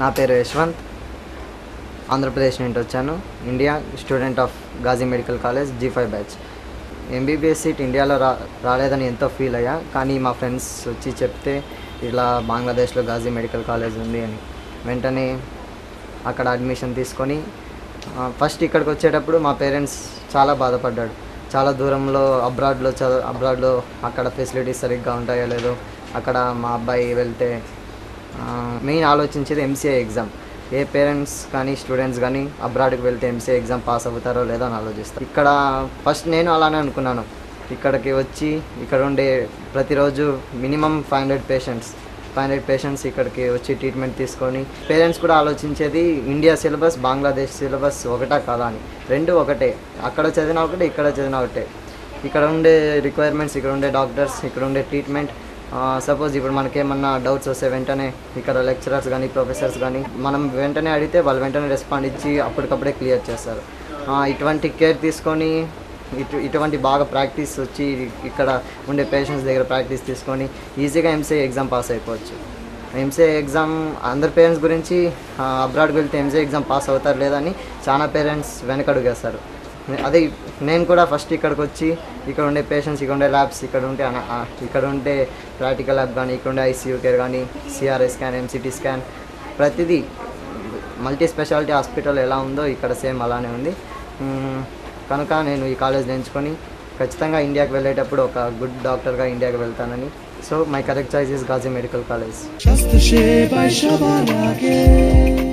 నా పేరు యశ్వంత్ ఆంధ్రప్రదేశ్ నుండి వచ్చాను India student of Ghazi medical college G five batch MBBS seat ఇండియాలో రా రాలేదని ఎంతో ఫీల్ అయ్యా కానీ మా ఫ్రెండ్స్ వచ్చి చెప్తే ఇలా బంగ్లాదేశ్లో గాజీ మెడికల్ కాలేజ్ ఉంది అని వెంటనే అక్కడ అడ్మిషన్ తీసుకొని ఆ, ఫస్ట్ ఇక్కడికి వచ్చేటప్పుడు మా పేరెంట్స్ చాలా బాధపడ్డాడు చాలా దూరంలో అబ్రాడ్లో చదువు అబ్రాడ్లో అక్కడ ఫెసిలిటీస్ సరిగ్గా ఉంటాయో లేదో అక్కడ మా అబ్బాయి వెళ్తే మెయిన్ ఆలోచించేది ఎంసీఏ ఎగ్జామ్ ఏ పేరెంట్స్ కానీ స్టూడెంట్స్ కానీ అబ్రాడ్కి వెళ్తే ఎంసీఏ ఎగ్జామ్ పాస్ అవుతారో లేదో అని ఆలోచిస్తారు ఇక్కడ ఫస్ట్ నేను అలానే అనుకున్నాను ఇక్కడికి వచ్చి ఇక్కడ ఉండే ప్రతిరోజు minimum five hundred patients five hundred patients ఇక్కడికి వచ్చి ట్రీట్మెంట్ తీసుకొని పేరెంట్స్ కూడా ఆలోచించేది ఇండియా సిలబస్ బంగ్లాదేశ్ సిలబస్ ఒకటా కాదా అని రెండు ఒకటే అక్కడ చదివిన ఒకటే ఇక్కడ చదివిన ఒకటే ఇక్కడ ఉండే రిక్వైర్మెంట్స్ ఇక్కడ ఉండే డాక్టర్స్ ఇక్కడ ఉండే ట్రీట్మెంట్ సపోజ్ ఇప్పుడు మనకేమన్నా డౌట్స్ వస్తే వెంటనే ఇక్కడ లెక్చరర్స్ కానీ ప్రొఫెసర్స్ కానీ మనం వెంటనే అడిగితే వాళ్ళు వెంటనే రెస్పాండ్ ఇచ్చి అప్పటికప్పుడే క్లియర్ చేస్తారు ఆ, ఇటువంటి కేర్ తీసుకొని ఇటు ఇటువంటి బాగా ప్రాక్టీస్ వచ్చి ఇక్కడ ఉండే పేషెంట్స్ దగ్గర ప్రాక్టీస్ తీసుకొని ఈజీగా ఎంసీఏ ఎగ్జామ్ పాస్ అయిపోవచ్చు ఎంసీఏ ఎగ్జామ్ అందరి పేరెంట్స్ గురించి అబ్రాడ్కి వెళ్తే ఎంసీఏ ఎగ్జామ్ పాస్ అవుతారు లేదని చాలా పేరెంట్స్ వెనకడుగేస్తారు అదే నేను కూడా ఫస్ట్ ఇక్కడికి వచ్చి ఇక్కడ ఉండే పేషెంట్స్ ఇక్కడ ఉండే ల్యాబ్స్ ఇక్కడ ఉంటే అన- ఆ, ఇక్కడ ఉంటే ప్రాక్టికల్ ల్యాబ్ కానీ ఇక్కడ ఉండే ఐసీయూ కేర్ కానీ సిఆర్ఐ స్కాన్ ఎంసిటీ స్కాన్ ప్రతిదీ మల్టీ స్పెషాలిటీ హాస్పిటల్ ఎలా ఉందో ఇక్కడ సేమ్ అలానే ఉంది మ్మ్, కనుక నేను ఈ కాలేజ్ ఎంచుకొని ఖచ్చితంగా ఇండియాకి వెళ్ళేటప్పుడు ఒక గుడ్ డాక్టర్గా ఇండియాకి వెళ్తానని so my correct choice is Ghazi medical college স্বাস্থ্য সেবায় সবার আগে